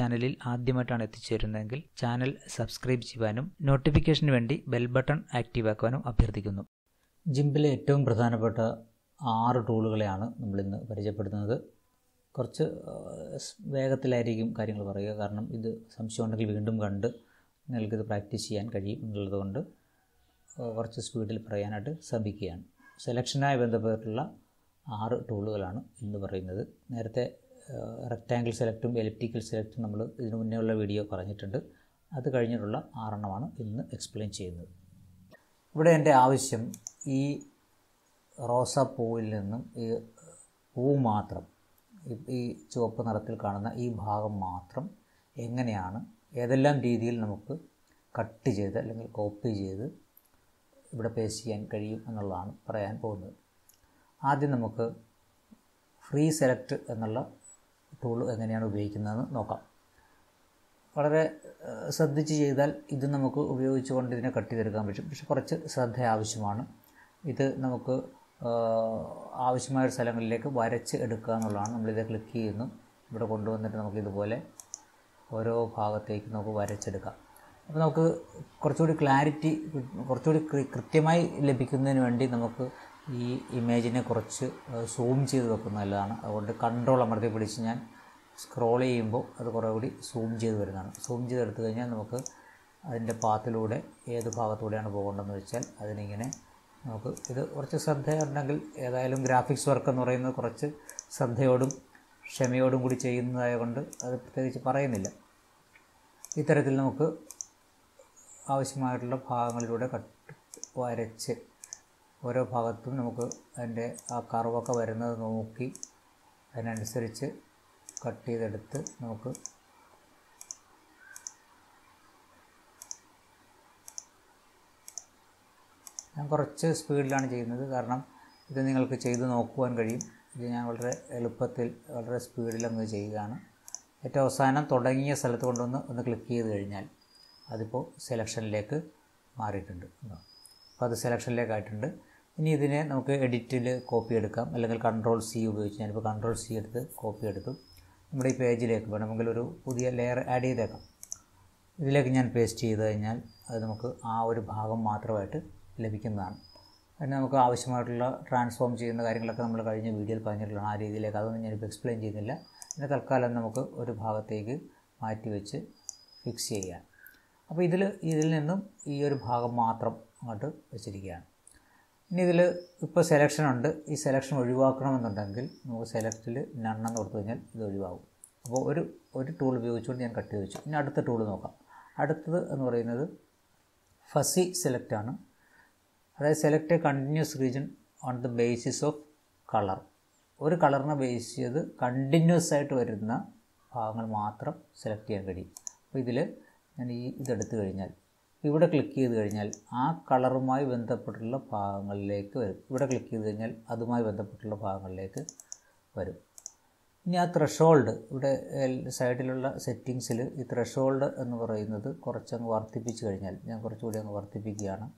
ചാനലിൽ ആദ്യമായിട്ടാണ് എത്തിച്ചേരുന്നതെങ്കിൽ channel subscribe ചെയ്യുവാനും നോട്ടിഫിക്കേഷന് വേണ്ടി ബെൽ ബട്ടൺ ആക്റ്റീവ് ആക്കുവാനും അഭ്യർത്ഥിക്കുന്നു ജിംബിലെ ഏറ്റവും പ്രധാനപ്പെട്ട ആറ് ടൂളുകളെയാണ് നമ്മളിന്ന് പരിചയപ്പെടുത്തുന്നത് കുറച്ച് വേഗത്തിലായിരിക്കും കാര്യങ്ങൾ പറയുക കാരണം ഇത് സംശയം ഉണ്ടെങ്കിൽ വീണ്ടും കണ്ട് നിങ്ങൾക്കിത് പ്രാക്ടീസ് ചെയ്യാൻ കഴിയും എന്നുള്ളതുകൊണ്ട് കുറച്ച് സ്പീഡിൽ പറയാനായിട്ട് ശ്രമിക്കുകയാണ് സെലക്ഷനായി ബന്ധപ്പെട്ടുള്ള ആറ് ടൂളുകളാണ് ഇന്ന് പറയുന്നത് നേരത്തെ റെക്റ്റാങ്കിൾ സെലക്റ്റും എലിപ്റ്റിക്കൽ സെലക്റ്റും നമ്മൾ ഇതിനു മുന്നേ ഉള്ള വീഡിയോ പറഞ്ഞിട്ടുണ്ട് അത് കഴിഞ്ഞിട്ടുള്ള ആറെണ്ണമാണ് ഇന്ന് എക്സ്പ്ലെയിൻ ചെയ്യുന്നത് ഇവിടെ എൻ്റെ ആവശ്യം ഈ റോസാപ്പൂവിൽ നിന്നും ഈ പൂ മാത്രം ഈ ചുവപ്പ് നിറത്തിൽ കാണുന്ന ഈ ഭാഗം മാത്രം എങ്ങനെയാണ് ഏതെല്ലാം രീതിയിൽ നമുക്ക് കട്ട് ചെയ്ത് അല്ലെങ്കിൽ കോപ്പി ചെയ്ത് ഇവിടെ പേസ്റ്റ് ചെയ്യാൻ കഴിയും എന്നുള്ളതാണ് പറയാൻ പോകുന്നത് ആദ്യം നമുക്ക് ഫ്രീ സെലക്ട് എന്നുള്ള ടൂൾ എങ്ങനെയാണ് ഉപയോഗിക്കുന്നതെന്ന് നോക്കാം വളരെ ശ്രദ്ധിച്ച് ചെയ്താൽ ഇത് നമുക്ക് ഉപയോഗിച്ചുകൊണ്ട് ഇതിനെ കട്ട് ചെയ്തെടുക്കാൻ പറ്റും പക്ഷെ കുറച്ച് ശ്രദ്ധ ആവശ്യമാണ് ഇത് നമുക്ക് ആവശ്യമായ സ്ഥലങ്ങളിലേക്ക് വരച്ച് എടുക്കുക എന്നുള്ളതാണ് നമ്മളിത് ക്ലിക്ക് ചെയ്യുന്നു ഇവിടെ കൊണ്ടുവന്നിട്ട് നമുക്ക് ഇതുപോലെ ഓരോ ഭാഗത്തേക്ക് നമുക്ക് വരച്ചെടുക്കാം അപ്പോൾ നമുക്ക് കുറച്ചുകൂടി ക്ലാരിറ്റി കുറച്ചുകൂടി കൃത്യമായി ലഭിക്കുന്നതിന് വേണ്ടി നമുക്ക് ഈ ഇമേജിനെ കുറച്ച് സൂം ചെയ്ത് വെക്കുന്നത് നല്ലതാണ് അതുകൊണ്ട് കൺട്രോൾ അമർത്തി പിടിച്ച് ഞാൻ സ്ക്രോൾ ചെയ്യുമ്പോൾ അത് കുറേ കൂടി സൂം ചെയ്ത് വരുന്നതാണ് സൂം ചെയ്തെടുത്തു കഴിഞ്ഞാൽ നമുക്ക് അതിൻ്റെ പാത്തിലൂടെ ഏത് ഭാഗത്തൂടെയാണ് പോകേണ്ടതെന്ന് വെച്ചാൽ അതിനിങ്ങനെ നമുക്ക് ഇത് കുറച്ച് ശ്രദ്ധയുണ്ടെങ്കിൽ ഏതായാലും ഗ്രാഫിക്സ് വർക്ക് എന്ന് പറയുന്നത് കുറച്ച് ശ്രദ്ധയോടും ക്ഷമയോടും കൂടി ചെയ്യുന്നതായതുകൊണ്ട് അത് പ്രത്യേകിച്ച് പറയുന്നില്ല ഇത്തരത്തിൽ നമുക്ക് ആവശ്യമായിട്ടുള്ള ഭാഗങ്ങളിലൂടെ കട്ട് വരച്ച് ഓരോ ഭാഗത്തും നമുക്ക് അതിൻ്റെ ആ കർവൊക്കെ വരുന്നത് നോക്കി അതിനനുസരിച്ച് കട്ട് ചെയ്തെടുത്ത് നമുക്ക് ഞാൻ കുറച്ച് സ്പീഡിലാണ് ചെയ്യുന്നത് കാരണം ഇത് നിങ്ങൾക്ക് ചെയ്ത് നോക്കുവാൻ കഴിയും ഇത് ഞാൻ വളരെ എളുപ്പത്തിൽ വളരെ സ്പീഡിലങ്ങ് ചെയ്യുകയാണ് ഏറ്റവും അവസാനം തുടങ്ങിയ സ്ഥലത്ത് കൊണ്ടുവന്ന് ഒന്ന് ക്ലിക്ക് ചെയ്ത് കഴിഞ്ഞാൽ അതിപ്പോൾ സെലക്ഷനിലേക്ക് മാറിയിട്ടുണ്ട് അപ്പോൾ അത് സെലക്ഷനിലേക്കായിട്ടുണ്ട് ഇനി ഇതിനെ നമുക്ക് എഡിറ്റിൽ കോപ്പി എടുക്കാം അല്ലെങ്കിൽ കൺട്രോൾ സി ഉപയോഗിച്ച് ഞാനിപ്പോൾ കൺട്രോൾ സി എടുത്ത് കോപ്പി എടുത്തു നമ്മുടെ ഈ പേജിലേക്ക് വേണമെങ്കിൽ ഒരു പുതിയ ലെയർ ആഡ് ചെയ്തേക്കാം ഇതിലേക്ക് ഞാൻ പേസ്റ്റ് ചെയ്ത് കഴിഞ്ഞാൽ അത് നമുക്ക് ആ ഒരു ഭാഗം മാത്രമായിട്ട് ലഭിക്കുന്നതാണ് അതിന് നമുക്ക് ആവശ്യമായിട്ടുള്ള ട്രാൻസ്ഫോം ചെയ്യുന്ന കാര്യങ്ങളൊക്കെ നമ്മൾ കഴിഞ്ഞ വീഡിയോയിൽ പറഞ്ഞിട്ടുള്ളതാണ് ആ രീതിയിലേക്ക് അതൊന്നും ഞാനിപ്പോൾ എക്സ്പ്ലെയിൻ ചെയ്യുന്നില്ല പിന്നെ തൽക്കാലം നമുക്ക് ഒരു ഭാഗത്തേക്ക് മാറ്റി വെച്ച് ഫിക്സ് ചെയ്യാം അപ്പോൾ ഇതിൽ ഇതിൽ നിന്നും ഈ ഒരു ഭാഗം മാത്രം അങ്ങോട്ട് വെച്ചിരിക്കുകയാണ് ഇനി ഇതിൽ ഇപ്പോൾ സെലക്ഷൻ ഉണ്ട് ഈ സെലക്ഷൻ ഒഴിവാക്കണമെന്നുണ്ടെങ്കിൽ നമുക്ക് സെലക്റ്റിൽ നണ്ണെന്ന് കൊടുത്തു കഴിഞ്ഞാൽ ഇത് ഒഴിവാകും അപ്പോൾ ഒരു ഒരു ടൂൾ ഉപയോഗിച്ചുകൊണ്ട് ഞാൻ കട്ട് ചെയ്ത് വെച്ചു ഇനി അടുത്ത ടൂൾ നോക്കാം അടുത്തത് എന്ന് പറയുന്നത് ഫസി സെലക്റ്റാണ് അതായത് select a continuous region on the basis of colour ഒരു കളറിനെ ബേസ് ചെയ്ത് കണ്ടിന്യൂസ് ആയിട്ട് വരുന്ന ഭാഗങ്ങൾ മാത്രം സെലക്ട് ചെയ്യാൻ കഴിയും അപ്പോൾ ഇതിൽ ഞാൻ ഈ ഇതെടുത്തു കഴിഞ്ഞാൽ ഇവിടെ ക്ലിക്ക് ചെയ്ത് കഴിഞ്ഞാൽ ആ കളറുമായി ബന്ധപ്പെട്ടുള്ള ഭാഗങ്ങളിലേക്ക് വരും ഇവിടെ ക്ലിക്ക് ചെയ്ത് കഴിഞ്ഞാൽ അതുമായി ബന്ധപ്പെട്ടുള്ള ഭാഗങ്ങളിലേക്ക് വരും ഇനി ആ ത്രഷോൾഡ് ഇവിടെ സൈഡിലുള്ള സെറ്റിങ്സിൽ ഈ ത്രഷോൾഡ് എന്ന് പറയുന്നത് കുറച്ചങ്ങ് വർദ്ധിപ്പിച്ച് കഴിഞ്ഞാൽ ഞാൻ കുറച്ചുകൂടി അങ്ങ് വർദ്ധിപ്പിക്കുകയാണ്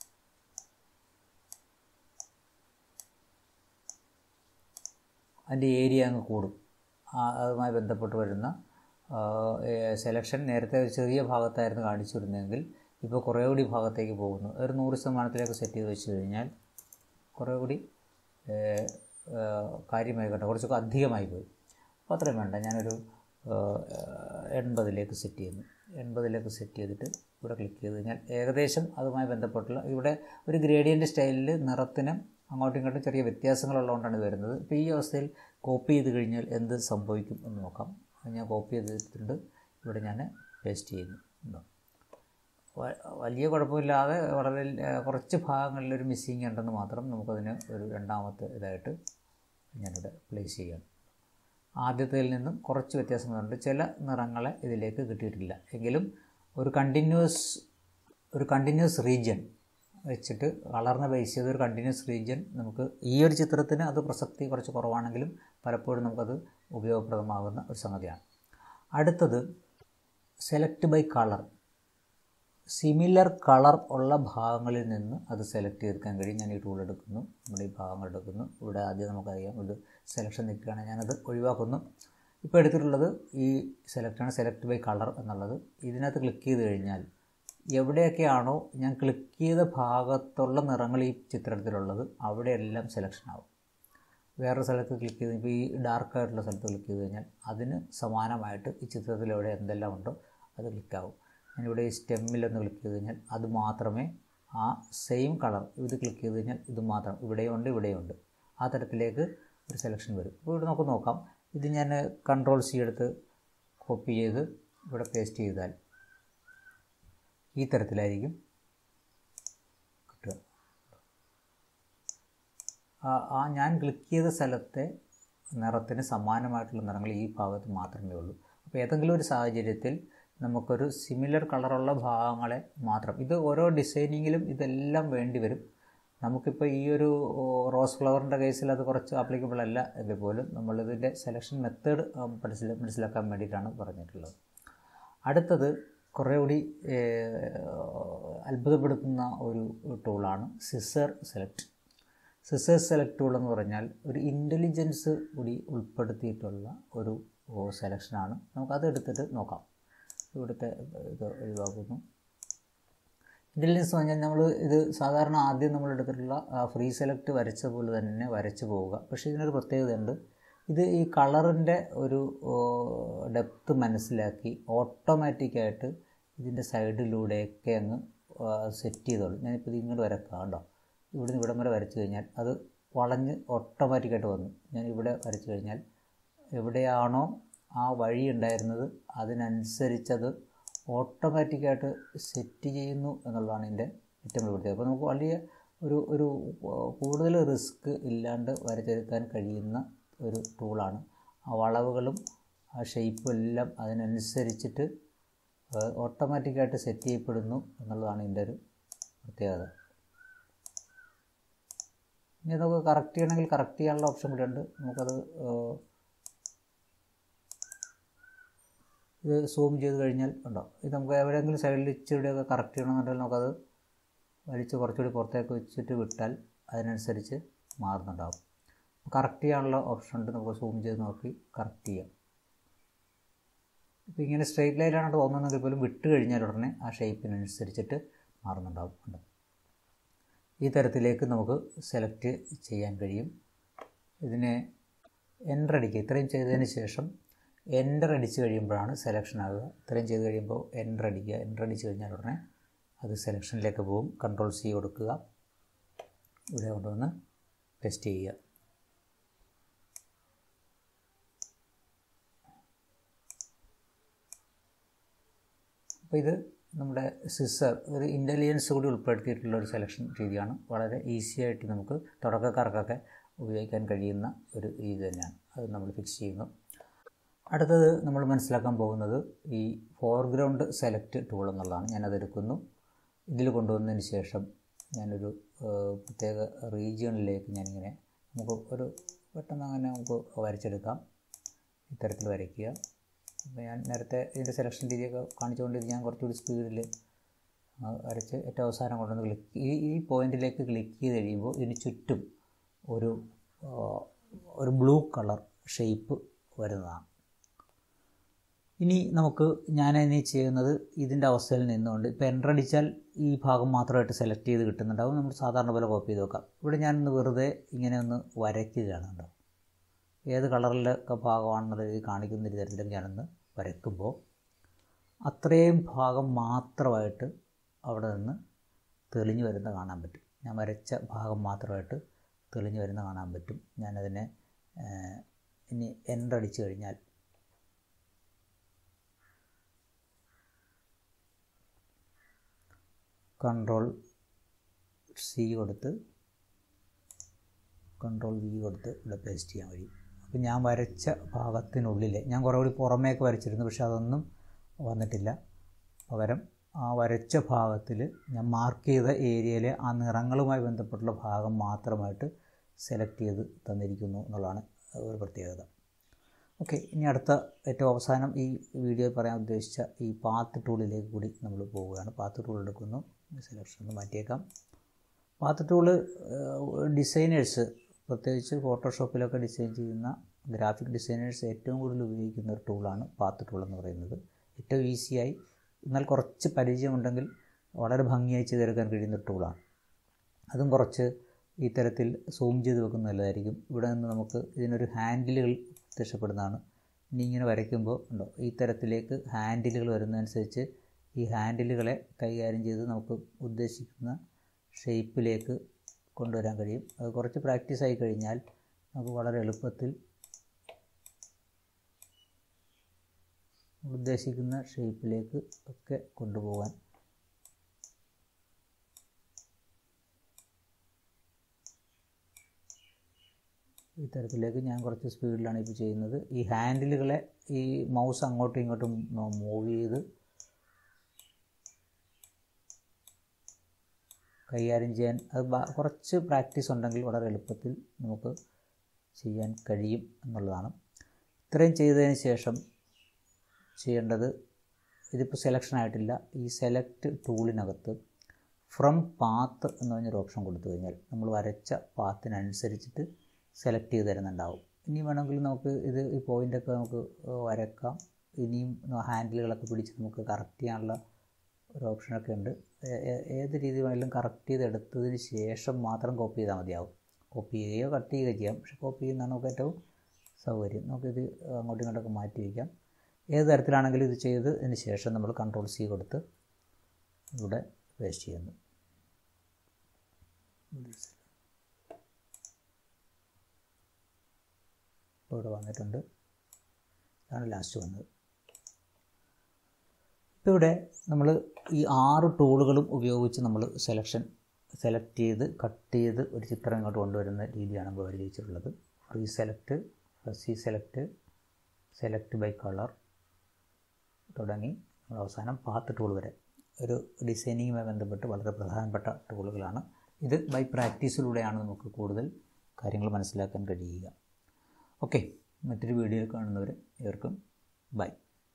അതിൻ്റെ ഏരിയ അങ്ങ് കൂടും അതുമായി ബന്ധപ്പെട്ട് വരുന്ന സെലക്ഷൻ നേരത്തെ ഒരു ചെറിയ ഭാഗത്തായിരുന്നു കാണിച്ചിരുന്നതെങ്കിൽ ഇപ്പോൾ കുറേ കൂടി ഭാഗത്തേക്ക് പോകുന്നു ഒരു നൂറ് ശതമാനത്തിലേക്ക് സെറ്റ് ചെയ്ത് വെച്ച് കഴിഞ്ഞാൽ കുറേ കൂടി കാര്യമായി കണ്ട കുറച്ചൊക്കെ അധികമായി പോയി അപ്പോൾ അത്രയും വേണ്ട ഞാനൊരു എൺപതിലേക്ക് സെറ്റ് ചെയ്യുന്നു എൺപതിലേക്ക് സെറ്റ് ചെയ്തിട്ട് ഇവിടെ ക്ലിക്ക് ചെയ്ത് കഴിഞ്ഞാൽ ഏകദേശം അതുമായി ബന്ധപ്പെട്ടുള്ള ഇവിടെ ഒരു ഗ്രേഡിയൻ്റ് സ്റ്റൈലിൽ നിറത്തിന് അങ്ങോട്ടും ഇങ്ങോട്ടും ചെറിയ വ്യത്യാസങ്ങളുള്ളതുകൊണ്ടാണ് ഇത് വരുന്നത് ഇപ്പോൾ ഈ അവസ്ഥയിൽ കോപ്പി ചെയ്ത് കഴിഞ്ഞാൽ എന്ത് സംഭവിക്കും എന്ന് നോക്കാം ഞാൻ കോപ്പി ചെയ്തിട്ടുണ്ട് ഇവിടെ ഞാൻ പേസ്റ്റ് ചെയ്യുന്നു ഉണ്ടോ വലിയ കുഴപ്പമില്ലാതെ വളരെ കുറച്ച് ഭാഗങ്ങളിൽ ഒരു മിസ്സിങ് ഉണ്ടെന്ന് മാത്രം നമുക്കതിന് ഒരു രണ്ടാമത്തെ ഇതായിട്ട് ഞാനിവിടെ പ്ലേസ് ചെയ്യണം ആദ്യത്തിൽ നിന്നും കുറച്ച് വ്യത്യാസങ്ങളുണ്ട് ചില നിറങ്ങളെ ഇതിലേക്ക് കിട്ടിയിട്ടില്ല എങ്കിലും ഒരു കണ്ടിന്യൂസ് ഒരു കണ്ടിന്യൂസ് റീജിയൻ വെച്ചിട്ട് കളറിനെ ബേസ് ചെയ്ത ഒരു കണ്ടിന്യൂസ് റീജിയൻ നമുക്ക് ഈ ഒരു ചിത്രത്തിന് അത് പ്രസക്തി കുറച്ച് കുറവാണെങ്കിലും പലപ്പോഴും നമുക്കത് ഉപയോഗപ്രദമാകുന്ന ഒരു സംഗതിയാണ് അടുത്തത് select by colour similar colour ഉള്ള ഭാഗങ്ങളിൽ നിന്ന് അത് സെലക്ട് ചെയ്തെടുക്കാൻ കഴിയും ഞാൻ ഈ ടൂൾ എടുക്കുന്നു നമ്മുടെ ഈ ഭാഗങ്ങൾ എടുക്കുന്നു ഇവിടെ ആദ്യം നമുക്കറിയാം ഇത് സെലക്ഷൻ നിൽക്കുകയാണ് ഞാനത് ഒഴിവാക്കുന്നു ഇപ്പോൾ എടുത്തിട്ടുള്ളത് ഈ സെലക്റ്റാണ് സെലക്ട് ബൈ കളർ എന്നുള്ളത് ഇതിനകത്ത് ക്ലിക്ക് ചെയ്ത് കഴിഞ്ഞാൽ എവിടെയൊക്കെയാണോ ഞാൻ ക്ലിക്ക് ചെയ്ത ഭാഗത്തുള്ള നിറങ്ങൾ ഈ ചിത്രത്തിലുള്ളത് അവിടെയെല്ലാം സെലക്ഷൻ ആവും വേറൊരു സ്ഥലത്ത് ക്ലിക്ക് ചെയ്ത് ഇപ്പോൾ ഈ ഡാർക്കായിട്ടുള്ള സ്ഥലത്ത് ക്ലിക്ക് ചെയ്ത് കഴിഞ്ഞാൽ അതിന് സമാനമായിട്ട് ഈ ചിത്രത്തിൽ എവിടെ എന്തെല്ലാം ഉണ്ടോ അത് ക്ലിക്കാവും ഞാനിവിടെ ഈ സ്റ്റെമ്മിലൊന്ന് ക്ലിക്ക് ചെയ്ത് കഴിഞ്ഞാൽ അത് മാത്രമേ ആ സെയിം കളർ ഇത് ക്ലിക്ക് ചെയ്ത് കഴിഞ്ഞാൽ ഇത് മാത്രം ഇവിടെയുണ്ട് ഇവിടെയുണ്ട് ആ തരത്തിലേക്ക് ഒരു സെലക്ഷൻ വരും ഇപ്പോൾ ഇവിടെ നമുക്ക് നോക്കാം ഇത് ഞാൻ കൺട്രോൾ സി എടുത്ത് കോപ്പി ചെയ്ത് ഇവിടെ പേസ്റ്റ് ചെയ്താൽ ഈ തരത്തിലായിരിക്കും കിട്ടുക ആ ഞാൻ ക്ലിക്ക് ചെയ്ത സ്ഥലത്തെ നിറത്തിന് സമാനമായിട്ടുള്ള നിറങ്ങൾ ഈ ഭാഗത്ത് മാത്രമേ ഉള്ളൂ അപ്പോൾ ഏതെങ്കിലും ഒരു സാഹചര്യത്തിൽ നമുക്കൊരു സിമിലർ കളറുള്ള ഭാഗങ്ങളെ മാത്രം ഇത് ഓരോ ഡിസൈനിങ്ങിലും ഇതെല്ലാം വേണ്ടി വരും നമുക്കിപ്പോൾ ഈ ഒരു റോസ് ഫ്ലവറിൻ്റെ കേസിൽ അത് കുറച്ച് ആപ്ലിക്കബിൾ അല്ല എങ്കിൽ പോലും നമ്മളിതിൻ്റെ സെലക്ഷൻ മെത്തേഡ് മനസ്സില മനസ്സിലാക്കാൻ വേണ്ടിയിട്ടാണ് പറഞ്ഞിട്ടുള്ളത് അടുത്തത് കുറേ കൂടി അത്ഭുതപ്പെടുത്തുന്ന ഒരു ടൂളാണ് scissor select scissor select tool എന്ന് പറഞ്ഞാൽ ഒരു ഇൻ്റലിജൻസ് കൂടി ഉൾപ്പെടുത്തിയിട്ടുള്ള ഒരു സെലക്ഷനാണ് നമുക്കത് എടുത്തിട്ട് നോക്കാം ഇവിടുത്തെ ഇത് ഒഴിവാക്കുന്നു ഇൻ്റലിജൻസ് പറഞ്ഞാൽ നമ്മൾ ഇത് സാധാരണ ആദ്യം നമ്മൾ എടുത്തിട്ടുള്ള ഫ്രീ സെലക്ട് വരച്ച പോലെ തന്നെ വരച്ച് പോവുക പക്ഷേ ഇതിനൊരു പ്രത്യേകതയുണ്ട് ഇത് ഈ കളറിൻ്റെ ഒരു ഡെപ്ത് മനസ്സിലാക്കി ഓട്ടോമാറ്റിക്കായിട്ട് ഇതിൻ്റെ സൈഡിലൂടെയൊക്കെ അങ്ങ് സെറ്റ് ചെയ്തോളും ഞാനിപ്പോൾ ഇത് ഇങ്ങോട്ട് വരക്കാം കേട്ടോ ഇവിടുന്ന് ഇവിടം വരെ വരച്ചു കഴിഞ്ഞാൽ അത് വളഞ്ഞ് ഓട്ടോമാറ്റിക്കായിട്ട് വന്നു ഞാൻ ഇവിടെ വരച്ചു കഴിഞ്ഞാൽ എവിടെയാണോ ആ വഴി ഉണ്ടായിരുന്നത് അതിനനുസരിച്ചത് ഓട്ടോമാറ്റിക്കായിട്ട് സെറ്റ് ചെയ്യുന്നു എന്നുള്ളതാണ് എൻ്റെ ഏറ്റവും വലിയ പ്രത്യേകത അപ്പോൾ നമുക്ക് വലിയ ഒരു ഒരു കൂടുതൽ റിസ്ക് ഇല്ലാണ്ട് വരച്ചെടുക്കാൻ കഴിയുന്ന ഒരു ടൂളാണ് ആ വളവുകളും ആ ഷേപ്പും എല്ലാം അതിനനുസരിച്ചിട്ട് ഓട്ടോമാറ്റിക്കായിട്ട് സെറ്റ് ചെയ്യപ്പെടുന്നു എന്നുള്ളതാണ് ഇതിൻ്റെ ഒരു പ്രത്യേകത ഇനി നമുക്ക് കറക്റ്റ് ചെയ്യണമെങ്കിൽ കറക്റ്റ് ചെയ്യാനുള്ള ഓപ്ഷൻ കൂടി ഉണ്ട് നമുക്കത് ഇത് സൂം ചെയ്ത് കഴിഞ്ഞാൽ ഉണ്ടോ ഇത് നമുക്ക് എവിടെയെങ്കിലും സൈഡിൽ ഇച്ചിരിയൊക്കെ കറക്റ്റ് ചെയ്യണമെന്നുണ്ടെങ്കിൽ നമുക്കത് വലിച്ച് കുറച്ചുകൂടി പുറത്തേക്ക് വെച്ചിട്ട് വിട്ടാൽ അതിനനുസരിച്ച് മാറുന്നുണ്ടാവും കറക്റ്റ് ചെയ്യാനുള്ള ഓപ്ഷൻ ഉണ്ട് നമുക്ക് സൂം ചെയ്ത് നോക്കി കറക്റ്റ് ചെയ്യാം ഇപ്പോൾ ഇങ്ങനെ സ്ട്രെയിറ്റ് ലൈനാണ് തോന്നുന്നതെങ്കിൽ പോലും വിട്ട് കഴിഞ്ഞാൽ ഉടനെ ആ ഷേപ്പിനനുസരിച്ചിട്ട് മാറുന്നുണ്ടാവും ഉണ്ട് ഈ തരത്തിലേക്ക് നമുക്ക് സെലക്ട് ചെയ്യാൻ കഴിയും ഇതിനെ എൻ്റർ അടിക്കുക ഇത്രയും ചെയ്തതിന് ശേഷം എൻ്റർ അടിച്ച് കഴിയുമ്പോഴാണ് സെലക്ഷൻ ആകുക ഇത്രയും ചെയ്ത് കഴിയുമ്പോൾ എൻ്റർ അടിക്കുക എൻ്റർ അടിച്ച് കഴിഞ്ഞാൽ ഉടനെ അത് സെലക്ഷനിലേക്ക് പോകും കൺട്രോൾ സി കൊടുക്കുക ഇവിടെ കൊണ്ടുവന്ന് ടെസ്റ്റ് ചെയ്യുക അപ്പോൾ ഇത് നമ്മുടെ സിസർ ഒരു ഇൻ്റലിജൻസ് കൂടി ഉൾപ്പെടുത്തിയിട്ടുള്ള ഒരു സെലക്ഷൻ രീതിയാണ് വളരെ ഈസി ആയിട്ട് നമുക്ക് തുടക്കക്കാർക്കൊക്കെ ഉപയോഗിക്കാൻ കഴിയുന്ന ഒരു രീതി തന്നെയാണ് അത് നമ്മൾ ഫിക്സ് ചെയ്യുന്നു അടുത്തത് നമ്മൾ മനസ്സിലാക്കാൻ പോകുന്നത് ഈ ഫോർഗ്രൗണ്ട് സെലക്ട് ടൂൾ എന്നുള്ളതാണ് ഞാനത് എടുക്കുന്നു ഇതിൽ കൊണ്ടുവന്നതിന് ശേഷം ഞാനൊരു പ്രത്യേക റീജിയണിലേക്ക് ഞാനിങ്ങനെ നമുക്ക് ഒരു പെട്ടെന്ന് അങ്ങനെ നമുക്ക് വരച്ചെടുക്കാം ഇത്തരത്തിൽ വരയ്ക്കുക അപ്പോൾ ഞാൻ നേരത്തെ ഇതിൻ്റെ സെലക്ഷൻ രീതിയൊക്കെ കാണിച്ചുകൊണ്ട് ഇത് ഞാൻ കുറച്ചുകൂടി സ്പീഡിൽ വരച്ച് ഏറ്റവും അവസാനം കൊണ്ടുവന്ന് ക്ലിക്ക് ഈ ഈ പോയിന്റിലേക്ക് ക്ലിക്ക് ചെയ്ത് കഴിയുമ്പോൾ ഇതിന് ചുറ്റും ഒരു ഒരു ബ്ലൂ കളർ ഷേപ്പ് വരുന്നതാണ് ഇനി നമുക്ക് ഞാൻ ഇനി ചെയ്യുന്നത് ഇതിൻ്റെ അവസ്ഥയിൽ നിന്നുകൊണ്ട് ഇപ്പോൾ എൻ്റർ അടിച്ചാൽ ഈ ഭാഗം മാത്രമായിട്ട് സെലക്ട് ചെയ്ത് കിട്ടുന്നുണ്ടാവും നമ്മൾ സാധാരണ പോലെ കോപ്പി ചെയ്ത് വെക്കാം ഇവിടെ ഞാനൊന്ന് വെറുതെ ഇങ്ങനെ ഒന്ന് വരയ്ക്കുകയാണ് കേട്ടോ ഏത് കളറിലൊക്കെ ഭാഗമാണെന്നുള്ളത് കാണിക്കുന്ന ഒരു തരത്തിലേക്ക് ഞാനൊന്ന് വരയ്ക്കുമ്പോൾ അത്രയും ഭാഗം മാത്രമായിട്ട് അവിടെ നിന്ന് തെളിഞ്ഞു വരുന്ന കാണാൻ പറ്റും ഞാൻ വരച്ച ഭാഗം മാത്രമായിട്ട് തെളിഞ്ഞു വരുന്ന കാണാൻ പറ്റും ഞാനതിനെ ഇനി എൻ്റർ അടിച്ചു കഴിഞ്ഞാൽ കൺട്രോൾ സി കൊടുത്ത് കൺട്രോൾ വി കൊടുത്ത് ഇവിടെ പേസ്റ്റ് ചെയ്യാൻ കഴിയും അപ്പോൾ ഞാൻ വരച്ച ഭാഗത്തിനുള്ളിൽ ഞാൻ കുറേ കൂടി പുറമേക്ക് വരച്ചിരുന്നു പക്ഷെ അതൊന്നും വന്നിട്ടില്ല പകരം ആ വരച്ച ഭാഗത്തിൽ ഞാൻ മാർക്ക് ചെയ്ത ഏരിയയിലെ ആ നിറങ്ങളുമായി ബന്ധപ്പെട്ടുള്ള ഭാഗം മാത്രമായിട്ട് സെലക്ട് ചെയ്ത് തന്നിരിക്കുന്നു എന്നുള്ളതാണ് ഒരു പ്രത്യേകത ഓക്കെ ഇനി അടുത്ത ഏറ്റവും അവസാനം ഈ വീഡിയോയിൽ പറയാൻ ഉദ്ദേശിച്ച ഈ പാത്ത് ടൂളിലേക്ക് കൂടി നമ്മൾ പോവുകയാണ് പാത്ത് ടൂൾ എടുക്കുന്നു സെലക്ഷൻ ഒന്ന് മാറ്റിയേക്കാം പാത്ത് ടൂള് ഡിസൈനേഴ്സ് പ്രത്യേകിച്ച് ഫോട്ടോഷോപ്പിലൊക്കെ ഡിസൈൻ ചെയ്യുന്ന ഗ്രാഫിക് ഡിസൈനേഴ്സ് ഏറ്റവും കൂടുതൽ ഉപയോഗിക്കുന്ന ഒരു ടൂളാണ് പാത്ത് ടൂൾ എന്ന് പറയുന്നത് ഏറ്റവും ഈസിയായി എന്നാൽ കുറച്ച് പരിചയമുണ്ടെങ്കിൽ വളരെ ഭംഗിയായി ചെയ്തെടുക്കാൻ കഴിയുന്ന ഒരു ടൂളാണ് അതും കുറച്ച് ഈ തരത്തിൽ സൂം ചെയ്ത് വെക്കുന്നത് നല്ലതായിരിക്കും ഇവിടെ നിന്ന് നമുക്ക് ഇതിനൊരു ഹാൻഡിലുകൾ പ്രത്യക്ഷപ്പെടുന്നതാണ് ഇനി ഇങ്ങനെ വരയ്ക്കുമ്പോൾ ഉണ്ടോ ഈ തരത്തിലേക്ക് ഹാൻഡിലുകൾ വരുന്നതനുസരിച്ച് ഈ ഹാൻഡിലുകളെ കൈകാര്യം ചെയ്ത് നമുക്ക് ഉദ്ദേശിക്കുന്ന ഷേപ്പിലേക്ക് കൊണ്ടുവരാൻ കഴിയും അത് കുറച്ച് പ്രാക്ടീസ് ആയി കഴിഞ്ഞാൽ നമുക്ക് വളരെ എളുപ്പത്തിൽ ഉദ്ദേശിക്കുന്ന ഷേപ്പിലേക്ക് ഒക്കെ കൊണ്ടുപോകാൻ ഈ തരത്തിലേക്ക് ഞാൻ കുറച്ച് സ്പീഡിലാണ് ഇപ്പോൾ ചെയ്യുന്നത് ഈ ഹാൻഡിലുകളെ ഈ മൗസ് അങ്ങോട്ടും ഇങ്ങോട്ടും മൂവ് ചെയ്ത് കൈകാര്യം ചെയ്യാൻ അത് കുറച്ച് പ്രാക്ടീസ് ഉണ്ടെങ്കിൽ വളരെ എളുപ്പത്തിൽ നമുക്ക് ചെയ്യാൻ കഴിയും എന്നുള്ളതാണ് ഇത്രയും ചെയ്തതിന് ശേഷം ചെയ്യേണ്ടത് ഇതിപ്പോൾ സെലക്ഷൻ ആയിട്ടില്ല ഈ സെലക്ട് ടൂളിനകത്ത് ഫ്രം പാത്ത് എന്ന് പറഞ്ഞൊരു ഓപ്ഷൻ കൊടുത്തു കഴിഞ്ഞാൽ നമ്മൾ വരച്ച പാത്തിനനുസരിച്ചിട്ട് സെലക്ട് ചെയ്ത് തരുന്നുണ്ടാവും ഇനി വേണമെങ്കിൽ നമുക്ക് ഇത് ഈ പോയിൻ്റൊക്കെ നമുക്ക് വരക്കാം ഇനിയും ഹാൻഡിലുകളൊക്കെ പിടിച്ച് നമുക്ക് കറക്റ്റ് ചെയ്യാനുള്ള ഒരു ഓപ്ഷനൊക്കെ ഉണ്ട് ഏത് രീതി വേണമെങ്കിലും കറക്റ്റ് ചെയ്ത് എടുത്തതിന് ശേഷം മാത്രം കോപ്പി ചെയ്താൽ മതിയാവും കോപ്പി ചെയ്യുകയോ കട്ട് ചെയ്യുകയോ ചെയ്യാം പക്ഷെ കോപ്പി ചെയ്യുന്നതാണ് നമുക്ക് ഏറ്റവും സൗകര്യം നമുക്കിത് അങ്ങോട്ടും ഇങ്ങോട്ടൊക്കെ മാറ്റി വയ്ക്കാം ഏത് തരത്തിലാണെങ്കിലും ഇത് ചെയ്ത് അതിന് ശേഷം നമ്മൾ കൺട്രോൾ സി കൊടുത്ത് ഇവിടെ പേസ്റ്റ് ചെയ്യുന്നു ഇപ്പോൾ ഇവിടെ വന്നിട്ടുണ്ട് ഇതാണ് ലാസ്റ്റ് വന്നത് ഇപ്പോൾ ഇവിടെ നമ്മൾ ഈ ആറ് ടൂളുകളും ഉപയോഗിച്ച് നമ്മൾ സെലക്ഷൻ സെലക്ട് ചെയ്ത് കട്ട് ചെയ്ത് ഒരു ചിത്രം ഇങ്ങോട്ട് കൊണ്ടുവരുന്ന രീതിയാണ് നമ്മൾ പരിചയിച്ചിട്ടുള്ളത് free select fuzzy select select by colour തുടങ്ങി നമ്മൾ അവസാനം പാത്ത് ടൂൾ വരെ ഒരു ഡിസൈനിങ്ങുമായി ബന്ധപ്പെട്ട് വളരെ പ്രധാനപ്പെട്ട ടൂളുകളാണ് ഇത് ബൈ പ്രാക്ടീസിലൂടെയാണ് നമുക്ക് കൂടുതൽ കാര്യങ്ങൾ മനസ്സിലാക്കാൻ കഴിയുക ഓക്കെ മറ്റൊരു വീഡിയോയിൽ കാണുന്നവർ ഏവർക്കും ബൈ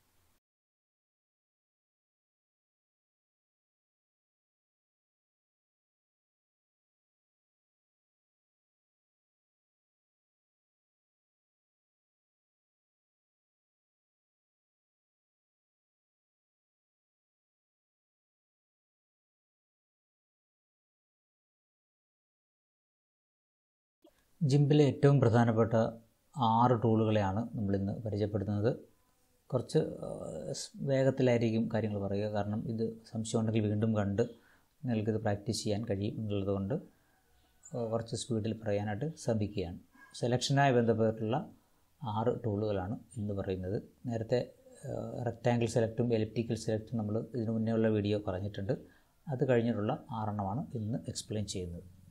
ജിംബിലെ ഏറ്റവും പ്രധാനപ്പെട്ട ആറ് ടൂളുകളെയാണ് നമ്മളിന്ന് പരിചയപ്പെടുത്തുന്നത് കുറച്ച് വേഗത്തിലായിരിക്കും കാര്യങ്ങൾ പറയുക കാരണം ഇത് സംശയം ഉണ്ടെങ്കിൽ വീണ്ടും കണ്ട് നിങ്ങൾക്കിത് പ്രാക്ടീസ് ചെയ്യാൻ കഴിയും എന്നുള്ളതുകൊണ്ട് കുറച്ച് സ്പീഡിൽ പറയാനായിട്ട് ശ്രമിക്കുകയാണ് സെലക്ഷനായി ബന്ധപ്പെട്ടുള്ള ആറ് ടൂളുകളാണ് ഇന്ന് പറയുന്നത് നേരത്തെ റെക്റ്റാങ്കിൾ സെലക്റ്റും എലിപ്റ്റിക്കൽ സെലക്റ്റും നമ്മൾ ഇതിനു മുന്നേ ഉള്ള വീഡിയോ പറഞ്ഞിട്ടുണ്ട് അത് കഴിഞ്ഞിട്ടുള്ള ആറെണ്ണമാണ് ഇന്ന് എക്സ്പ്ലെയിൻ ചെയ്യുന്നത്